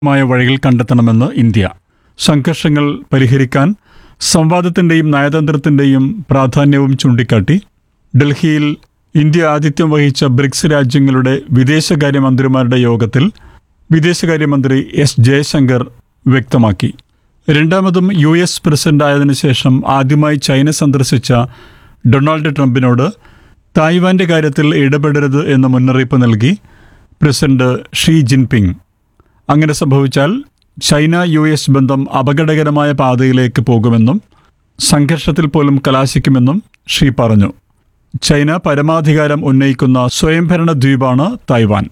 മായ വഴികൾ കണ്ടെത്തണമെന്ന് ഇന്ത്യ സംഘർഷങ്ങൾ പരിഹരിക്കാൻ സംവാദത്തിന്റെയും നയതന്ത്രത്തിന്റെയും പ്രാധാന്യവും ചൂണ്ടിക്കാട്ടി ഡൽഹിയിൽ ഇന്ത്യ ആതിഥ്യം വഹിച്ച ബ്രിക്സ് രാജ്യങ്ങളുടെ വിദേശകാര്യമന്ത്രിമാരുടെ യോഗത്തിൽ വിദേശകാര്യമന്ത്രി എസ് ജയശങ്കർ വ്യക്തമാക്കി രണ്ടാമതും യു എസ് പ്രസിഡന്റായതിനു ശേഷം ആദ്യമായി ചൈന സന്ദർശിച്ച ഡൊണാൾഡ് ട്രംപിനോട് തായ്വാന്റെ കാര്യത്തിൽ ഇടപെടരുത് എന്ന മുന്നറിയിപ്പ് നൽകി പ്രസിഡന്റ് ഷീ ജിൻപിങ് അങ്ങനെ സംഭവിച്ചാൽ ചൈന യു എസ് ബന്ധം അപകടകരമായ പാതയിലേക്ക് പോകുമെന്നും സംഘർഷത്തിൽ പോലും കലാശിക്കുമെന്നും ഷീ പറഞ്ഞു ചൈന പരമാധികാരം ഉന്നയിക്കുന്ന സ്വയംഭരണ ദ്വീപാണ് Taiwan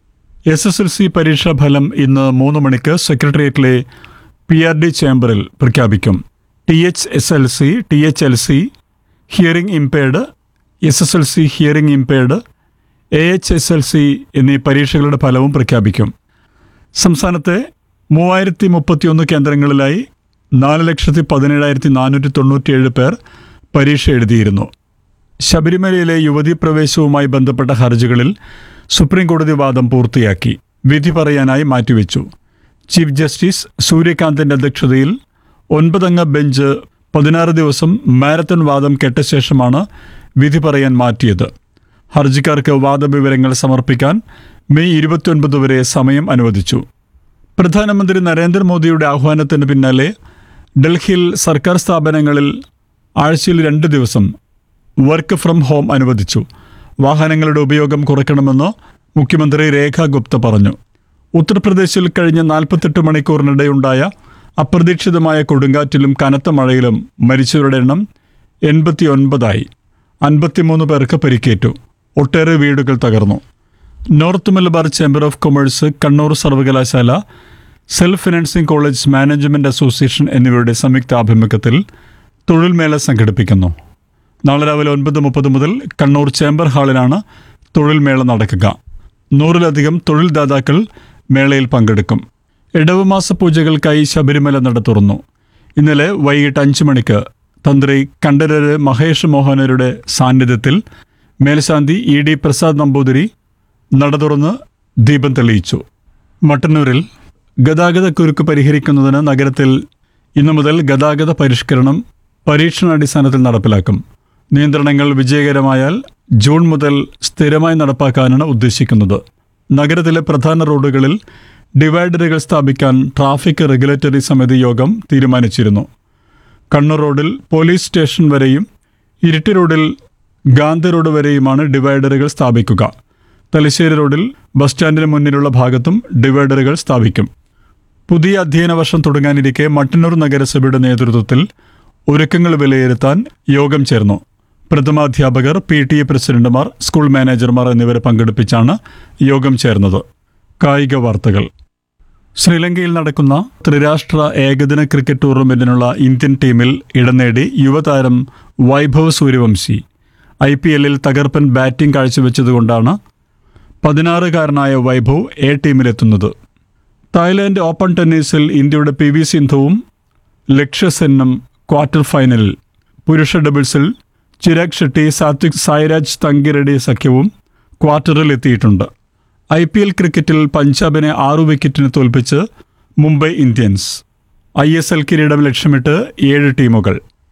S S L C പരീക്ഷാ ഫലം ഇന്ന് മൂന്ന് മണിക്ക് സെക്രട്ടേറിയറ്റിലെ പി ആർ ഡി ചേംബറിൽ പ്രഖ്യാപിക്കും T H S L C T H L C hearing impaired S S L C hearing impaired A H S L C എന്നീ പരീക്ഷകളുടെ ഫലവും പ്രഖ്യാപിക്കും സംസ്ഥാനത്തെ മൂവായിരത്തി മുപ്പത്തിയൊന്ന് കേന്ദ്രങ്ങളിലായി നാല് ലക്ഷത്തി പതിനേഴായിരത്തി നാനൂറ്റി തൊണ്ണൂറ്റിയേഴ് പേർ പരീക്ഷ എഴുതിയിരുന്നു ശബരിമലയിലെ യുവതീ പ്രവേശവുമായി ബന്ധപ്പെട്ട ഹർജികളിൽ സുപ്രീം കോടതി വാദം പൂർത്തിയാക്കി വിധി പറയാനായി മാറ്റിവെച്ചു ചീഫ് ജസ്റ്റിസ് സൂര്യകാന്തിന്റെ അധ്യക്ഷതയിൽ ഒൻപതംഗ ബെഞ്ച് പതിനാറ് ദിവസം മാരത്തൺ വാദം കേട്ട ശേഷമാണ് വിധി പറയാൻ മാറ്റിയത് ഹർജിക്കാർക്ക് വാദവിവരങ്ങൾ സമർപ്പിക്കാൻ മെയ് ഇരുപത്തിയൊൻപത് വരെ സമയം അനുവദിച്ചു പ്രധാനമന്ത്രി നരേന്ദ്രമോദിയുടെ ആഹ്വാനത്തിന് പിന്നാലെ ഡൽഹിയിൽ സർക്കാർ സ്ഥാപനങ്ങളിൽ ആഴ്ചയിൽ രണ്ട് ദിവസം വർക്ക് ഫ്രം ഹോം അനുവദിച്ചു വാഹനങ്ങളുടെ ഉപയോഗം കുറയ്ക്കണമെന്ന് മുഖ്യമന്ത്രി രേഖ ഗുപ്ത പറഞ്ഞു ഉത്തർപ്രദേശിൽ കഴിഞ്ഞ നാൽപ്പത്തെട്ട് മണിക്കൂറിനിടെയുണ്ടായ അപ്രതീക്ഷിതമായ കൊടുങ്കാറ്റിലും കനത്ത മഴയിലും മരിച്ചവരുടെ എണ്ണം എൺപത്തി ഒൻപതായി അൻപത്തിമൂന്ന് പേർക്ക് പരിക്കേറ്റു ഒട്ടേറെ വീടുകൾ തകർന്നു north Malabar chamber of commerce Kannur സർവകലാശാല self financing college management association എന്നിവയുടെ സംയുക്ത ആഭിമുഖ്യത്തിൽ തൊഴിൽ മേള സംഘടിപ്പിക്കുന്നു നാളെ രാവിലെ ഒൻപത് മുപ്പത് മുതൽ കണ്ണൂർ ചേംബർ ഹാളിലാണ് തൊഴിൽ മേള നടക്കുക നൂറിലധികം തൊഴിൽ ദാതാക്കൾ മേളയിൽ പങ്കെടുക്കും ഇടവമാസ പൂജകൾക്കായി ശബരിമല നട തുറന്നു ഇന്നലെ വൈകിട്ട് അഞ്ച് മണിക്ക് തന്ത്രി കണ്ഠരര് മഹേഷ് മോഹനരുടെ സാന്നിധ്യത്തിൽ മേൽശാന്തി ഇ ഡി പ്രസാദ് നമ്പൂതിരി നട തുറന്ന് ദീപം തെളിയിച്ചു മട്ടന്നൂരിൽ ഗതാഗതക്കുരുക്ക് പരിഹരിക്കുന്നതിന് നഗരത്തിൽ ഇന്നു മുതൽ ഗതാഗത പരിഷ്കരണം പരീക്ഷണാടിസ്ഥാനത്തിൽ നടപ്പിലാക്കും നിയന്ത്രണങ്ങൾ വിജയകരമായാൽ ജൂൺ മുതൽ സ്ഥിരമായി നടപ്പാക്കാനാണ് ഉദ്ദേശിക്കുന്നത് നഗരത്തിലെ പ്രധാന റോഡുകളിൽ ഡിവൈഡറുകൾ സ്ഥാപിക്കാൻ ട്രാഫിക് റെഗുലേറ്ററി സമിതി യോഗം തീരുമാനിച്ചിരുന്നു കണ്ണൂർ റോഡിൽ പോലീസ് സ്റ്റേഷൻ വരെയും ഇരിട്ടി റോഡിൽ ഗാന്ധി റോഡ് വരെയുമാണ് ഡിവൈഡറുകൾ സ്ഥാപിക്കുക തലശ്ശേരി റോഡിൽ ബസ് സ്റ്റാൻഡിന് മുന്നിലുള്ള ഭാഗത്തും ഡിവൈഡറുകൾ സ്ഥാപിക്കും പുതിയ അധ്യയന വർഷം തുടങ്ങാനിരിക്കെ മട്ടന്നൂർ നഗരസഭയുടെ നേതൃത്വത്തിൽ ഒരുക്കങ്ങൾ വിലയിരുത്താൻ യോഗം ചേർന്നു പ്രഥമാധ്യാപകർ പി ടി എ പ്രസിഡന്റുമാർ സ്കൂൾ മാനേജർമാർ എന്നിവരെ പങ്കെടുപ്പിച്ചാണ് യോഗം ചേർന്നത് കായിക വാർത്തകൾ ശ്രീലങ്കയിൽ നടക്കുന്ന ത്രിരാഷ്ട്ര ഏകദിന ക്രിക്കറ്റ് ടൂർണമെന്റിനുള്ള ഇന്ത്യൻ ടീമിൽ ഇടം നേടി യുവതാരം വൈഭവ് സൂര്യവംശി ഐ പി എല്ലിൽ തകർപ്പൻ ബാറ്റിംഗ് കാഴ്ചവെച്ചതുകൊണ്ടാണ് പതിനാറുകാരനായ വൈഭവ് എ ടീമിലെത്തുന്നത് തായ്ലാന്റ് ഓപ്പൺ ടെന്നീസിൽ ഇന്ത്യയുടെ പി വി സിന്ധുവും ലക്ഷ്യസെന്നും ക്വാർട്ടർ ഫൈനലിൽ പുരുഷ ഡബിൾസിൽ ചിരാഗ് ഷെട്ടി സാത്വിക് സായിരാജ് തങ്കിറെഡ്ഡി സഖ്യവും ക്വാർട്ടറിൽ എത്തിയിട്ടുണ്ട് ഐ പി എൽ ക്രിക്കറ്റിൽ പഞ്ചാബിനെ ആറു വിക്കറ്റിന് തോൽപ്പിച്ച് Mumbai Indians I S L കിരീടം ലക്ഷ്യമിട്ട് ഏഴ് ടീമുകൾ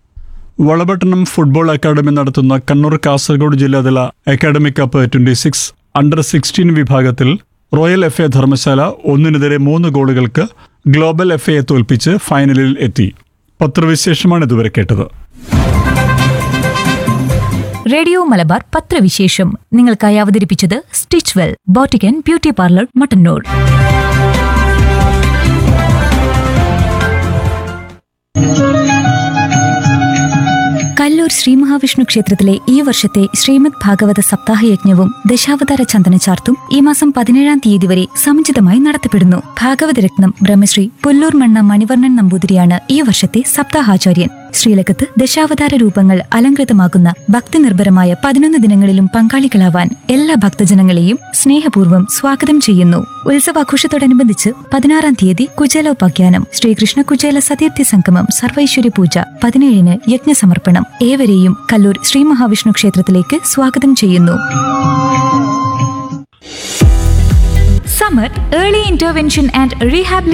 വളപട്ടണം ഫുട്ബോൾ അക്കാദമി നടത്തുന്ന കണ്ണൂർ കാസർഗോഡ് ജില്ലാതല academic cup twenty six under sixteen വിഭാഗത്തിൽ റോയൽ എഫ് എ ധർമ്മശാല ഒന്നിനെതിരെ മൂന്ന് ഗോളുകൾക്ക് ഗ്ലോബൽ എഫ് എയെ തോൽപ്പിച്ച് ഫൈനലിൽ എത്തി പത്രവിശേഷമാണ് ഇതുവരെ കേട്ടത് റേഡിയോ മലബാർ പത്രവിശേഷം നിങ്ങൾക്കായി അവതരിപ്പിച്ചത് stitch well boutique and beauty parlour Mattannur Kallur Shri Mahavishnu ക്ഷേത്രത്തിലെ ഈ വർഷത്തെ ശ്രീമദ് ഭാഗവത സപ്താഹ യജ്ഞവും ദശാവതാര ചന്ദന ചാർത്തും ഈ മാസം പതിനേഴാം തീയതി വരെ സമുചിതമായി നടത്തപ്പെടുന്നു ഭാഗവതരത്നം ബ്രഹ്മശ്രീ പുല്ലൂർ മണ്ണ മണിവർണ്ണൻ നമ്പൂതിരിയാണ് ഈ വർഷത്തെ സപ്താഹാചാര്യൻ ശ്രീലകത്ത് ദശാവതാര രൂപങ്ങൾ അലങ്കൃതമാകുന്ന ഭക്തി നിർഭരമായ പതിനൊന്ന് ദിനങ്ങളിലും പങ്കാളികളാവാൻ എല്ലാ ഭക്തജനങ്ങളെയും സ്നേഹപൂർവ്വം സ്വാഗതം ചെയ്യുന്നു ഉത്സവാഘോഷത്തോടനുബന്ധിച്ച് പതിനാറാം തീയതി കുചേലോപാഖ്യാനം ശ്രീകൃഷ്ണ കുചേല സതീർത്ഥി സംഗമം സർവൈശ്വര്യ പൂജ പതിനേഴിന് യജ്ഞസമർപ്പണം ഏവരെയും കല്ലൂർ ശ്രീ മഹാവിഷ്ണു ക്ഷേത്രത്തിലേക്ക് സ്വാഗതം ചെയ്യുന്നു summer early intervention and rehabilitation